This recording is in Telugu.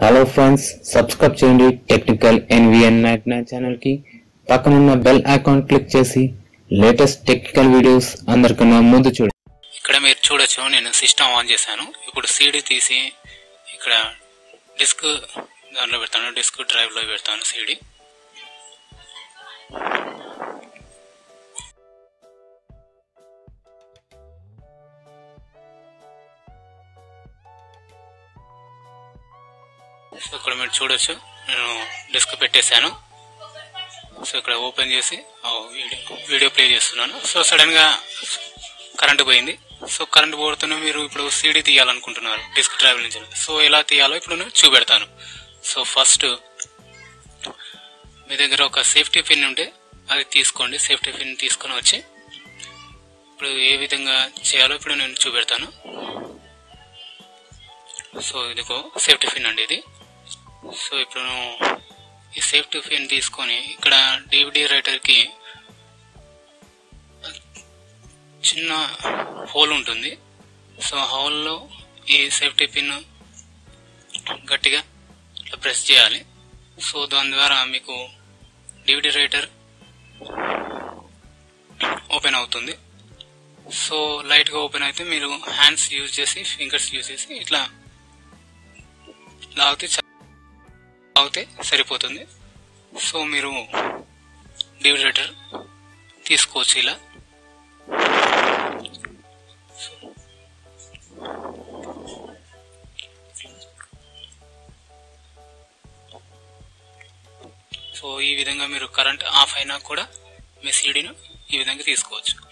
హలో ఫ్రెండ్స్ సబ్స్క్రైబ్ చేయండి టెక్నికల్ ఎన్విఎన్ నైట్ నైన్ ఛానల్కి పక్కనున్న బెల్ ఐకాన్ క్లిక్ చేసి లేటెస్ట్ టెక్నికల్ వీడియోస్ అందరికన్నా ముందు చూడండి ఇక్కడ మీరు చూడొచ్చు నేను సిస్టమ్ ఆన్ చేశాను ఇప్పుడు సీడీ తీసి ఇక్కడ డిస్క్ దాంట్లో పెడతాను డిస్క్ డ్రైవ్లో పెడతాను సీడీ సో ఇక్కడ మీరు చూడొచ్చు నేను డిస్క్ పెట్టేశాను సో ఇక్కడ ఓపెన్ చేసి ఆ వీడియో వీడియో ప్లే చేస్తున్నాను సో సడన్ గా కరెంట్ పోయింది సో కరెంట్ పోతున్న మీరు ఇప్పుడు సీడీ తీయాలనుకుంటున్నారు డిస్క్ డ్రైవ్ నుంచి సో ఎలా తీయాలో ఇప్పుడు నేను చూపెడతాను సో ఫస్ట్ మీ దగ్గర ఒక సేఫ్టీ పిన్ ఉంటే అది తీసుకోండి సేఫ్టీ పిన్ తీసుకొని వచ్చి ఇప్పుడు ఏ విధంగా చేయాలో ఇప్పుడు నేను చూపెడతాను సో ఇదిగో సేఫ్టీ పిన్ అండి ఇది సో ఇప్పుడు ఈ సేఫ్టీ పిన్ తీసుకొని ఇక్కడ డివిడి రైటర్కి చిన్న హోల్ ఉంటుంది సో హోల్లో ఈ సేఫ్టీ పిన్ గట్టిగా ఇట్లా ప్రెస్ చేయాలి సో దాని ద్వారా మీకు డివిడి రైటర్ ఓపెన్ అవుతుంది సో లైట్గా ఓపెన్ అయితే మీరు హ్యాండ్స్ యూజ్ చేసి ఫింగర్స్ యూజ్ చేసి ఇట్లా లాగితే చ- లాగితే సరిపోతుంది సో మీరు డివిడి రైటర్ తీసుకోవచ్చు ఇలా సో ఈ విధంగా మీరు కరెంట్ ఆఫ్ అయినా కూడా మీ సీడీను ఈ విధంగా తీసుకోవచ్చు